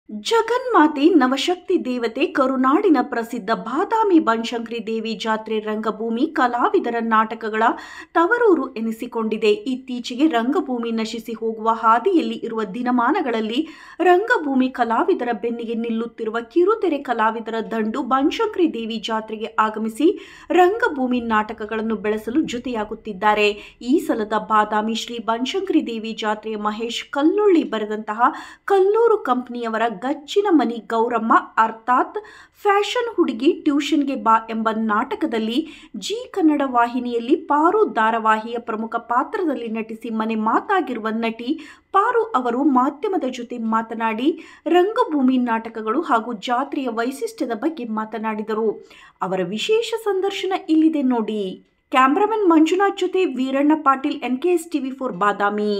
ಜಗನ್ಮಾತೆ ನವಶಕ್ತಿ ದೇವತೆ ಕರುನಾಡಿನ ಪ್ರಸಿದ್ಧ ಬಾದಾಮಿ ಬನಶಂಕರಿ ದೇವಿ ಜಾತ್ರೆ ರಂಗಭೂಮಿ ಕಲಾವಿದರ ನಾಟಕಗಳ ತವರೂರು ಎನಿಸಿಕೊಂಡಿದೆ ಇತ್ತೀಚೆಗೆ ರಂಗಭೂಮಿ ನಶಿಸಿ ಹೋಗುವ ಹಾದಿಯಲ್ಲಿ ಇರುವ ದಿನಮಾನಗಳಲ್ಲಿ ರಂಗಭೂಮಿ ಕಲಾವಿದರ ಬೆನ್ನಿಗೆ ನಿಲ್ಲುತ್ತಿರುವ ಕಿರುತೆರೆ ಕಲಾವಿದರ ದಂಡು ಬನಶಂಕರಿ ದೇವಿ ಜಾತ್ರೆಗೆ ಆಗಮಿಸಿ ರಂಗಭೂಮಿ ನಾಟಕಗಳನ್ನು ಬೆಳೆಸಲು ಜೊತೆಯಾಗುತ್ತಿದ್ದಾರೆ ಈ ಸಲದ ಬಾದಾಮಿ ಶ್ರೀ ಬನಶಂಕರಿ ದೇವಿ ಜಾತ್ರೆಯ ಮಹೇಶ್ ಕಲ್ಲೊಳ್ಳಿ ಬರೆದಂತಹ ಕಲ್ಲೂರು ಕಂಪನಿಯವರ ಗಚ್ಚಿನ ಮನಿ ಗೌರಮ್ಮ ಅರ್ಥಾತ್ ಫ್ಯಾಷನ್ ಹುಡುಗಿ ಟ್ಯೂಷನ್ಗೆ ಬಾ ಎಂಬ ನಾಟಕದಲ್ಲಿ ಜಿ ಕನ್ನಡ ವಾಹಿನಿಯಲ್ಲಿ ಪಾರು ಧಾರಾವಾಹಿಯ ಪ್ರಮುಖ ಪಾತ್ರದಲ್ಲಿ ನಟಿಸಿ ಮನೆ ಮಾತಾಗಿರುವ ನಟಿ ಪಾರು ಅವರು ಮಾಧ್ಯಮದ ಜೊತೆ ಮಾತನಾಡಿ ರಂಗಭೂಮಿ ನಾಟಕಗಳು ಹಾಗೂ ಜಾತ್ರೆಯ ವೈಶಿಷ್ಟ್ಯದ ಬಗ್ಗೆ ಮಾತನಾಡಿದರು ಅವರ ವಿಶೇಷ ಸಂದರ್ಶನ ಇಲ್ಲಿದೆ ನೋಡಿ ಕ್ಯಾಮ್ರಾಮನ್ ಮಂಜುನಾಥ್ ಜೊತೆ Veeranna Patil N K S TV four Badami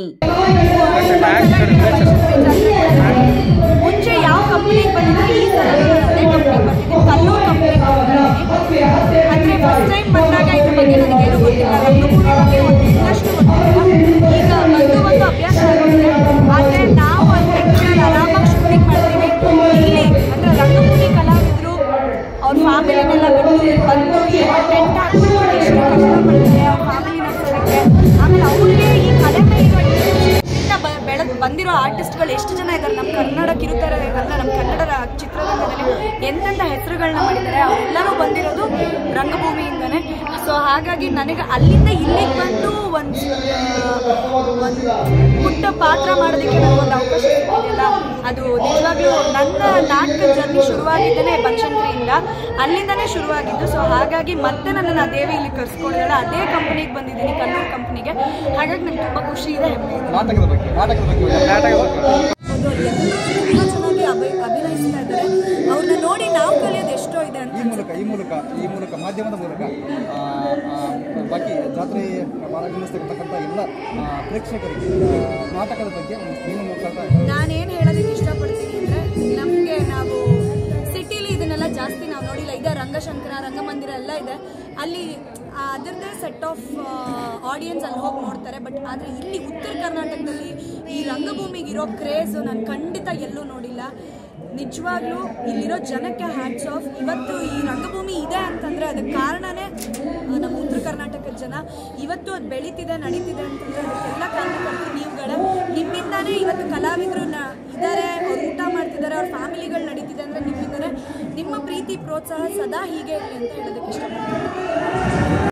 ಮುಂಚೆ ಯಾವ ಕಂಪ್ನಿಗೆ ಬಂದಿದ್ರೆ ಈ ಸಲ ಅದೇ ಕಂಪ್ನಿಗೆ ಬರ್ತಿದ್ದೀನಿ ಕಲ್ಲೂರು ಕಂಪ್ನಿಗೆ ಬಂದಿದ್ದೀನಿ ಅಂದರೆ ಫಸ್ಟ್ ಟೈಮ್ ಬಂದಾಗ ಇದ್ರ ಬಗ್ಗೆ ನನಗೇನು ಗೊತ್ತಿಲ್ಲ ರಂಗಭೂಮಿ ಬಗ್ಗೆ ಒಂದು ಇನ್ನಷ್ಟು ಗೊತ್ತಿಲ್ಲ ಈಗ ಬಂದು ಒಂದು ಅಭ್ಯಾಸ ಆಗಿದೆ ಆದರೆ ನಾವು ಅಂತ ಹೇಳಿ ಆರಾಮಾಗಿ ಶೂಟಿಂಗ್ ಮಾಡ್ತೀವಿ ಇಲ್ಲಿ ಅಂದರೆ ರಂಗಭೂಮಿ ಕಲಾವಿದರು ಅವ್ರ ಫ್ಯಾಮಿಲಿನೆಲ್ಲ ಬಿಟ್ಟು ಇಲ್ಲಿ ಬಂದು ಈ ಟೆಂಟ್ ಹಾಕ್ಬಿಟ್ಟು ಎಷ್ಟು ಕಷ್ಟಪಡ್ತಾರೆ ಅವ್ರ ಫ್ಯಾಮಿಲಿ ನಡೆಸೋದಕ್ಕೆ ಆಮೇಲೆ ಅವ್ರಿಗೆ ಈ ಕಲೆ ಮೇಲೆ ಇಂದ ಬ- ಬೆಳೆದು ಬಂದಿರೋ ಆರ್ಟಿಸ್ಟ್ಗಳು ಎಷ್ಟು ಜನ ಇದ್ದಾರೆ ನಮ್ಮ ಕನ್ನಡ ಕಿರುತೆರೆ ಅಲ್ಲ ನಮ್ಮ ಕನ್ನಡ ರ- ಚಿತ್ರರಂಗದಲ್ಲಿ ಎಂತೆಂಥ ಹೆಸರುಗಳನ್ನ ಮಾಡಿದ್ದಾರೆ ಅವರೆಲ್ಲರೂ ಬಂದಿರೋದು ರಂಗಭೂಮಿಯಿಂದನೇ ಸೊ ಹಾಗಾಗಿ ನನಗೆ ಅಲ್ಲಿಂದ ಇಲ್ಲಿಗೆ ಬಂದು ಒಂದು ಒಂದು ಪುಟ್ಟ ಪಾತ್ರ ಮಾಡೋದಕ್ಕೆ ನನಗೊಂದು ಅವಕಾಶ ಸಿಕ್ಕಿದೆಯಲ್ಲ ಅದು ನಿಜವಾಗ್ಲೂ ನನ್ನ ನಾಟಕ ಜರ್ನಿ ಶುರುವಾಗಿದ್ದೇನೆ ಬನಶಂಕರಿಯಿಂದ ಅಲ್ಲಿಂದನೇ ಶುರುವಾಗಿದ್ದು ಸೊ ಹಾಗಾಗಿ ಮತ್ತೆ ನನ್ನನ್ನು ಆ ದೇವಿ ಇಲ್ಲಿ ಕರ್ಸ್ಕೊಂಡಿದ್ದಾಳೆ ಅದೇ ಕಂಪ್ನಿಗೆ ಬಂದಿದ್ದೀನಿ ಕಲ್ಲೂರು ಕಂಪ್ನಿಗೆ ಹಾಗಾಗಿ ನಂಗೆ ತುಂಬ ಖುಷಿ ಇದೆ ಹೆಮ್ಮೆ ಇದೆ ನಾಟಕದ ಬಗ್ಗೆ ನಾಟಕದ ಬಗ್ಗೆ ನಾಟಕದ ಬಗ್ಗೆ ಹೌದು ಎಲ್ಲರೂ ತುಂಬ ಚೆನ್ನಾಗಿ ಅಭಿ ಅಭಿನಯಿಸ್ತಾ ಇದ್ದಾರೆ ಅವ್ರನ್ನ ನೋಡಿ ನಾವು ಕಲಿಯೋದು ಎಷ್ಟೋ ಇದೆ ಅಂತ ಈ ಮೂಲಕ ಈ ಮೂಲಕ ಈ ಮೂಲಕ ಮಾಧ್ಯಮದ ಮೂಲಕ ಆ, ಆ, ಬಾಕಿ ಜಾತ್ರೆ ಭಾಗವಹಿಸ್ತಕ್ಕಂಥ ಎಲ್ಲ ಆ, ಪ್ರೇಕ್ಷಕರಿಗೆ ಆ, ನಾಟಕದ ಬಗ್ಗೆ ಒಂದು ನಿಮ್ಮ ಮೂಲಕ ನಾನೇನು ಹೇಳೋದಕ್ಕೆ ಇಷ್ಟಪಡ್ತೀನಿ ಅಂದರೆ ನಮಗೆ ನಾವು ಸಿಟಿಲಿ ಇದನ್ನೆಲ್ಲ ಜಾಸ್ತಿ ನಾವು ನೋಡಿಲ್ಲ ಈಗ ರಂಗಶಂಕರ ರಂಗಮಂದಿರ ಎಲ್ಲ ಇದೆ ಅಲ್ಲಿ ಆ, ಅದರದ್ದೇ ಸೆಟ್ ಆಫ್ ಆಡಿಯನ್ಸ್ ಅಲ್ಲಿ ಹೋಗಿ ನೋಡ್ತಾರೆ ಬಟ್ ಆದರೆ ಇಲ್ಲಿ ಉತ್ತರ ಕರ್ನಾಟಕದಲ್ಲಿ ಈ ರಂಗಭೂಮಿಗೆ ಇರೋ ಕ್ರೇಜು ನಾನು ಖಂಡಿತ ಎಲ್ಲೂ ನೋಡಿಲ್ಲ ನಿಜವಾಗ್ಲೂ ಇಲ್ಲಿರೋ ಜನಕ್ಕೆ ಹ್ಯಾಟ್ಸ್ ಆಫ್ ಇವತ್ತು ಈ ರಂಗಭೂಮಿ ಇದೆ ಅಂತಂದರೆ ಅದಕ್ಕೆ ಕಾರಣನೇ ಆ, ನಮ್ಮ ಉತ್ತರ ಕರ್ನಾಟಕದ ಜನ ಇವತ್ತು ಅದು ಬೆಳೀತಿದೆ ನಡೀತಿದೆ ಅಂತಂದರೆ ಅದಕ್ಕೆಲ್ಲ ಕಾರಣಕರ್ತರು ನೀವುಗಳೇ ನಿಮ್ಮಿಂದಾನೇ ಇವತ್ತು ಕಲಾವಿದರು ನ ಇದ್ದಾರೆ ಅವ್ರು ಊಟ ಮಾಡ್ತಿದ್ದಾರೆ ಅವ್ರ ಫ್ಯಾಮಿಲಿಗಳು ನಡೀತಿದೆ ಅಂದರೆ ನಿಮ್ಮಿಂದಾನೆ ನಿಮ್ಮ ಪ್ರೀತಿ ಪ್ರೋತ್ಸಾಹ ಸದಾ ಹೀಗೆ ಇರಲಿ ಅಂತ ಹೇಳೋದಕ್ಕೆ ಇಷ್ಟಪಡ್ತೀನಿ